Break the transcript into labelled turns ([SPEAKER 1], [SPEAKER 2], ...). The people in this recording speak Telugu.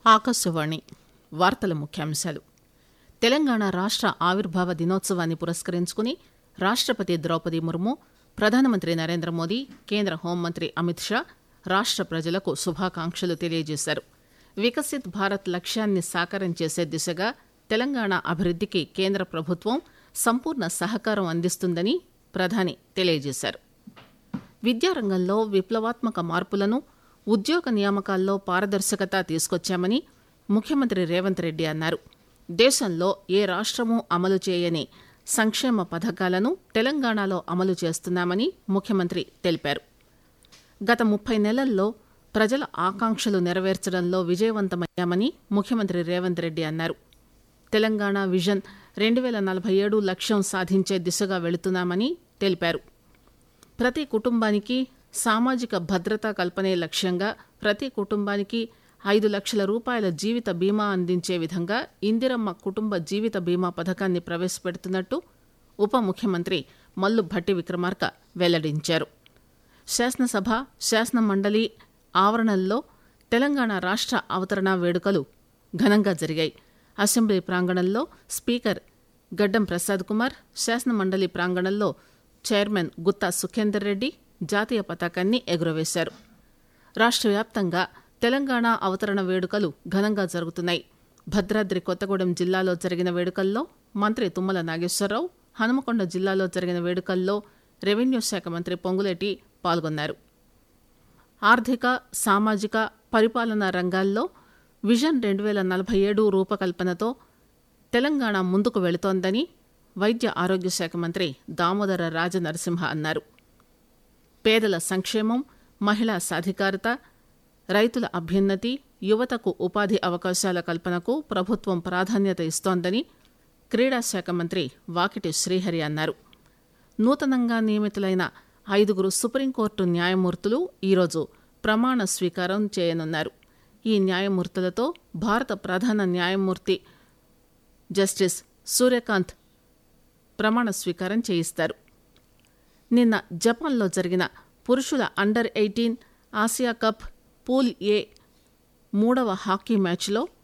[SPEAKER 1] ఆకాశవాణి వార్తల ముఖ్యాంశాలు తెలంగాణ రాష్ట ఆవిర్భావ దినోత్సవాన్ని పురస్కరించుకుని రాష్టపతి ద్రౌపది ముర్ము ప్రధానమంత్రి నరేంద్ర మోదీ కేంద్ర హోంమంత్రి అమిత్ షా రాష్ట ప్రజలకు శుభాకాంక్షలు తెలియజేశారు వికసిత్ భారత్ లక్ష్యాన్ని సాకారం చేసే దిశగా తెలంగాణ అభివృద్దికి కేంద్ర ప్రభుత్వం సంపూర్ణ సహకారం అందిస్తుందని ప్రధాని తెలియజేశారు విద్యారంగంలో విప్లవాత్మక మార్పులను ఉద్యోగ నియామకాల్లో పారదర్శకత తీసుకొచ్చామని ముఖ్యమంత్రి రేవంత్ రెడ్డి అన్నారు దేశంలో ఏ రాష్టమూ అమలు చేయని సంక్షేమ పథకాలను తెలంగాణలో అమలు చేస్తున్నామని ముఖ్యమంత్రి తెలిపారు గత ముప్పై నెలల్లో ప్రజల ఆకాంక్షలు నెరవేర్చడంలో విజయవంతమయ్యామని ముఖ్యమంత్రి రేవంత్ రెడ్డి అన్నారు తెలంగాణ విజన్ రెండు వేల నలభై ఏడు లక్ష్యం సాధించే దిశగా వెళుతున్నామని తెలిపారు ప్రతి కుటుంబానికి సామాజిక భద్రత కల్పనే లక్ష్యంగా ప్రతి కుటుంబానికి ఐదు లక్షల రూపాయల జీవిత బీమా అందించే విధంగా ఇందిరమ్మ కుటుంబ జీవిత బీమా పథకాన్ని ప్రవేశపెడుతున్నట్టు ఉప ముఖ్యమంత్రి మల్లు భట్టి విక్రమార్క వెల్లడించారు శాసనసభ శాసన మండలి ఆవరణల్లో తెలంగాణ రాష్ట అవతరణ వేడుకలు ఘనంగా జరిగాయి అసెంబ్లీ ప్రాంగణంలో స్పీకర్ గడ్డం ప్రసాద్ కుమార్ శాసన మండలి ప్రాంగణంలో చైర్మన్ గుత్తా సుఖేందర్ రెడ్డి జాతీయ పతాకాన్ని ఎగురవేశారు రాష్ట వ్యాప్తంగా తెలంగాణ అవతరణ వేడుకలు ఘనంగా జరుగుతున్నాయి భద్రాద్రి కొత్తగూడెం జిల్లాలో జరిగిన వేడుకల్లో మంత్రి తుమ్మల నాగేశ్వరరావు హనుమకొండ జిల్లాలో జరిగిన వేడుకల్లో రెవెన్యూ శాఖ మంత్రి పొంగులేటి పాల్గొన్నారు ఆర్థిక సామాజిక పరిపాలనా రంగాల్లో విజన్ రెండు వేల నలభై ఏడు రూపకల్పనతో తెలంగాణ ముందుకు వెళుతోందని వైద్య ఆరోగ్య శాఖ మంత్రి దామోదర రాజనరసింహ అన్నారు పేదల సంక్షేమం మహిళా సాధికారత రైతుల అభ్యున్నతి యువతకు ఉపాధి అవకాశాల కల్పనకు ప్రభుత్వం ప్రాధాన్యత ఇస్తోందని క్రీడా శాఖ మంత్రి వాకిటి శ్రీహరి అన్నారు నూతనంగా నియమితులైన ఐదుగురు సుప్రీంకోర్టు న్యాయమూర్తులు ఈరోజు ప్రమాణ స్వీకారం చేయనున్నారు ఈ న్యాయమూర్తులతో భారత ప్రధాన న్యాయమూర్తి జస్టిస్ సూర్యకాంత్ ప్రమాణ స్వీకారం చేయిస్తారు నిన్న జపాన్లో జరిగిన పురుషుల under eighteen Asia cup pool A మూడవ హాకీ మ్యాచ్లో